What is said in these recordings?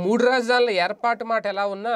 మూడు రాజధానుల ఏర్పాటు మాట ఎలా ఉన్నా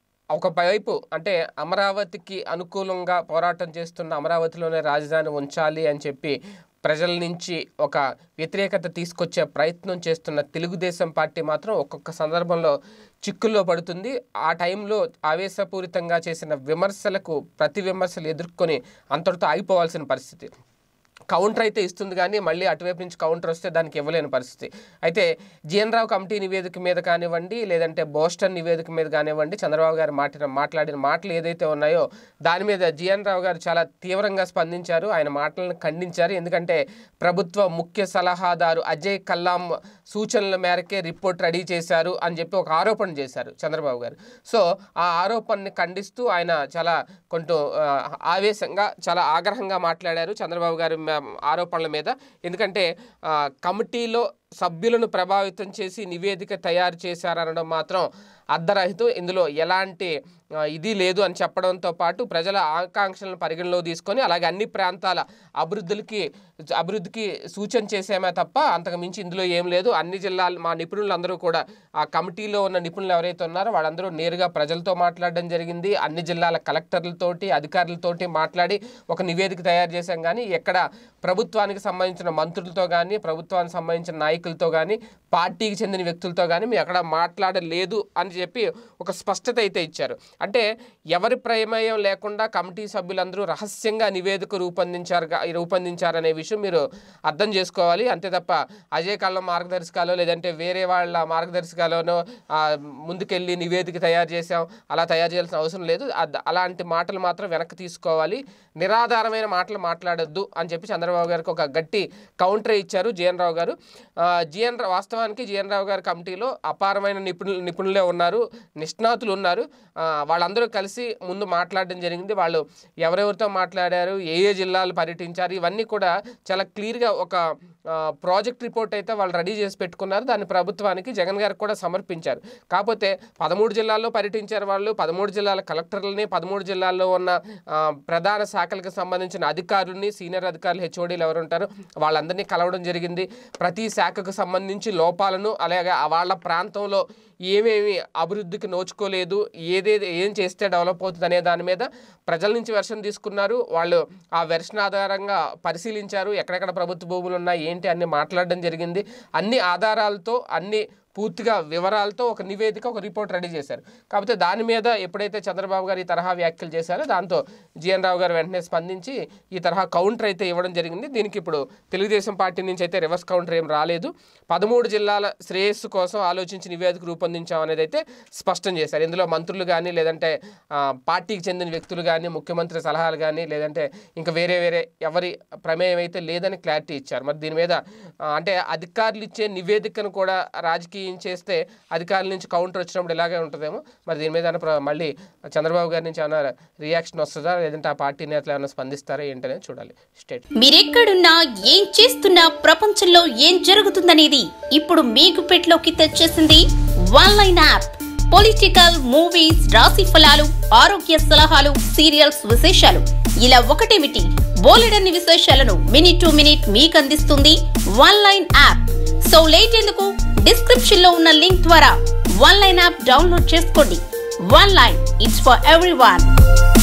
ఒక వైపు అంటే అమరావతికి అనుకూలంగా పోరాటం చేస్తున్న అమరావతిలోనే రాజధాని ఉంచాలి అని చెప్పి ప్రజల నుంచి ఒక వ్యతిరేకత తీసుకొచ్చే ప్రయత్నం చేస్తున్న తెలుగుదేశం పార్టీ మాత్రం ఒక్కొక్క సందర్భంలో చిక్కుల్లో పడుతుంది ఆ టైంలో ఆవేశపూరితంగా చేసిన విమర్శలకు ప్రతి విమర్శలు ఎదుర్కొని అంతటితో ఆగిపోవాల్సిన పరిస్థితి కౌంటర్ అయితే ఇస్తుంది కానీ మళ్ళీ అటువైపు నుంచి కౌంటర్ వస్తే దానికి ఇవ్వలేని పరిస్థితి అయితే జిఎన్ రావు కమిటీ నివేదిక మీద కానివ్వండి లేదంటే బోస్టన్ నివేదిక మీద కానివ్వండి చంద్రబాబు గారు మాట్లాడిన మాట్లాడిన మాటలు ఏదైతే ఉన్నాయో దాని మీద జిఎన్ రావు గారు చాలా తీవ్రంగా స్పందించారు ఆయన మాటలను ఖండించారు ఎందుకంటే ప్రభుత్వ ముఖ్య సలహాదారు అజయ్ కల్లాం సూచనల మేరకే రిపోర్ట్ రెడీ చేశారు అని చెప్పి ఒక ఆరోపణ చేశారు చంద్రబాబు గారు సో ఆ ఆరోపణని ఖండిస్తూ ఆయన చాలా కొంచెం ఆ, ఆవేశంగా చాలా ఆగ్రహంగా మాట్లాడారు చంద్రబాబు గారి మ- ఆరోపణల మీద ఎందుకంటే ఆ, కమిటీలో సభ్యులను ప్రభావితం చేసి నివేదిక తయారు చేశారనడం మాత్రం అర్ధరహితం ఇందులో ఎలాంటి ఆ, ఇది లేదు అని చెప్పడంతో పాటు ప్రజల ఆకాంక్షలను పరిగణలో తీసుకొని అలాగే అన్ని ప్రాంతాల అభివృద్ధులకి అభివృద్ధికి సూచన చేసామే తప్ప అంతకు మించి ఇందులో ఏం లేదు అన్ని జిల్లాలు మా నిపుణులందరూ కూడా ఆ కమిటీలో ఉన్న నిపుణులు ఎవరైతే ఉన్నారో వాళ్ళందరూ నేరుగా ప్రజలతో మాట్లాడడం జరిగింది అన్ని జిల్లాల కలెక్టర్లతోటి అధికారులతోటి మాట్లాడి ఒక నివేదిక తయారు చేశాం కానీ ఎక్కడ ప్రభుత్వానికి సంబంధించిన మంత్రులతో కానీ ప్రభుత్వానికి సంబంధించిన నాయకులతో కానీ పార్టీకి చెందిన వ్యక్తులతో కానీ మేము ఎక్కడ మాట్లాడలేదు అని చెప్పి ఒక స్పష్టత అయితే ఇచ్చారు అంటే ఎవరి ప్రమేయం లేకుండా కమిటీ సభ్యులందరూ రహస్యంగా నివేదిక రూపొందించారు రూపొందించారనే విషయం మీరు అర్థం చేసుకోవాలి అంతే తప్ప అజయ్ కళ్ళ మార్గదర్శకాలు లేదంటే వేరే వాళ్ళ మార్గదర్శకాలను ఆ, ముందుకెళ్ళి నివేదిక తయారు చేసాం అలా తయారు చేయాల్సిన అవసరం లేదు అద్- అలాంటి మాటలు మాత్రం వెనక్కి తీసుకోవాలి నిరాధారమైన మాటలు మాట్లాడొద్దు అని చెప్పి చంద్రబాబు గారికి ఒక గట్టి కౌంటర్ ఇచ్చారు జిఎన్ రావు గారు ఆ, జిఎన్ రా- వాస్తవానికి జిఎన్ రావు గారి కమిటీలో అపారమైన నిపుణులు నిపుణులే ఉన్నారు నిష్ణాతులు ఉన్నారు ఆ, వాళ్ళందరూ కలిసి ముందు మాట్లాడడం జరిగింది వాళ్ళు ఎవరెవరితో మాట్లాడారు ఏ ఏ జిల్లాలు పర్యటించారు ఇవన్నీ కూడా చాలా క్లియర్గా ఒక ఆ, ప్రాజెక్ట్ రిపోర్ట్ అయితే వాళ్ళు రెడీ చేసి పెట్టుకున్నారు దాన్ని ప్రభుత్వానికి జగన్ గారికి కూడా సమర్పించారు కాకపోతే పదమూడు జిల్లాల్లో పర్యటించారు వాళ్ళు పదమూడు జిల్లాల కలెక్టర్లని పదమూడు జిల్లాల్లో ఉన్న ఆ, ప్రధాన శాఖలకు సంబంధించిన అధికారుల్ని సీనియర్ అధికారులు హెచ్ఓడీలు ఎవరు ఉంటారో వాళ్ళందరినీ కలవడం జరిగింది ప్రతి శాఖకు సంబంధించి లోపాలను అలాగే ఆ వాళ్ళ ప్రాంతంలో ఏమేమి అభివృద్ధికి నోచుకోలేదు ఏదేది ఏం చేస్తే డెవలప్ అవుతుంది అనే దాని మీద ప్రజల నుంచి వెర్షన్ తీసుకున్నారు వాళ్ళు ఆ వెర్షన్ ఆధారంగా పరిశీలించారు ఎక్కడెక్కడ ప్రభుత్వ భూములు ఉన్నాయి ఏంటి అన్ని మాట్లాడడం జరిగింది అన్ని ఆధారాలతో అన్ని పూర్తిగా వివరాలతో ఒక నివేదిక ఒక రిపోర్ట్ రెడీ చేశారు కాకపోతే దాని మీద ఎప్పుడైతే చంద్రబాబు గారు ఈ తరహా వ్యాఖ్యలు చేశారో దాంతో జిఎన్ రావు గారు వెంటనే స్పందించి ఈ తరహా కౌంటర్ అయితే ఇవ్వడం జరిగింది దీనికి ఇప్పుడు తెలుగుదేశం పార్టీ నుంచి అయితే రివర్స్ కౌంటర్ ఏం రాలేదు పదమూడు జిల్లాల శ్రేయస్సు కోసం ఆలోచించి నివేదిక రూపొందించాం అనేది అయితే స్పష్టం చేశారు ఇందులో మంత్రులు కానీ లేదంటే ఆ, పార్టీకి చెందిన వ్యక్తులు కానీ ముఖ్యమంత్రి సలహాలు కానీ లేదంటే ఇంకా వేరే వేరే ఎవరి ప్రమేయం అయితే లేదని క్లారిటీ ఇచ్చారు మరి దీని మీద ఆ, అంటే అధికారులు ఇచ్చే నివేదికను కూడా రాజకీయం చేస్తే అధికారుల నుంచి కౌంటర్ వచ్చినప్పుడు ఇలాగే ఉంటుందేమో మరి దీని మీద ఏమైనా ప్ర- మళ్ళీ చంద్రబాబు గారి నుంచి ఏమైనా రియాక్షన్ వస్తుందా లేదంటే ఆ పార్టీ నేతలు ఏమైనా స్పందిస్తారా ఏంటనేది చూడాలి స్టేట్ మీరెక్కడున్నా ఏం చేస్తున్నా ప్రపంచంలో ఏం జరుగుతుందనేది ఇప్పుడు మీకు పెట్లోకి తెచ్చేసింది one line app political movies రాశి ఫలాలు ఆరోగ్య సలహాలు సీరియల్స్ విశేషాలు ఇలా ఒకటేమిటి బోలెడన్ని విశేషాలను మినిట్ టు మినిట్ మీకు అందిస్తుంది one line app so late ఎందుకు డిస్క్రిప్షన్ లో ఉన్న లింక్ ద్వారా వన్ లైన్ యాప్ డౌన్లోడ్ చేసుకోండి one line it's for every